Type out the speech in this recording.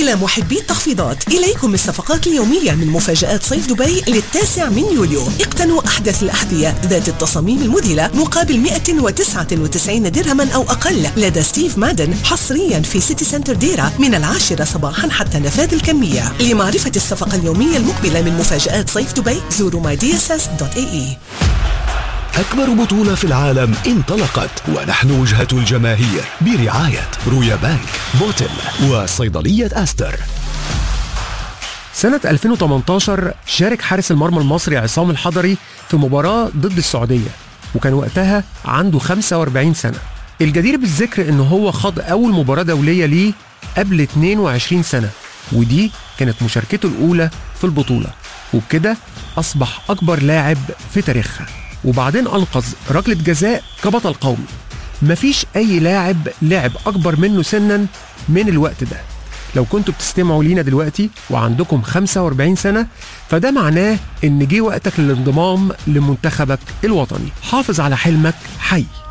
إلى محبي التخفيضات إليكم الصفقات اليومية من مفاجآت صيف دبي للتاسع من يوليو اقتنوا أحدث الأحذية ذات التصاميم المذهلة مقابل 199 درهما أو أقل لدى ستيف مادن حصريا في سيتي سنتر ديرا من العاشرة صباحا حتى نفاذ الكمية لمعرفة الصفقة اليومية المقبلة من مفاجآت صيف دبي زوروا mydss.ae أكبر بطولة في العالم انطلقت ونحن وجهة الجماهير برعاية رويا بانك بوتل وصيدلية أستر سنة 2018 شارك حارس المرمى المصري عصام الحضري في مباراة ضد السعودية وكان وقتها عنده 45 سنة الجدير بالذكر ان هو خاض اول مباراة دولية ليه قبل 22 سنة ودي كانت مشاركته الاولى في البطولة وبكده اصبح اكبر لاعب في تاريخها وبعدين انقذ ركلة جزاء كبطل قومي مفيش اي لاعب لعب اكبر منه سنا من الوقت ده لو كنتوا بتستمعوا لينا دلوقتي وعندكم 45 سنة فده معناه إن جه وقتك للانضمام لمنتخبك الوطني حافظ على حلمك حي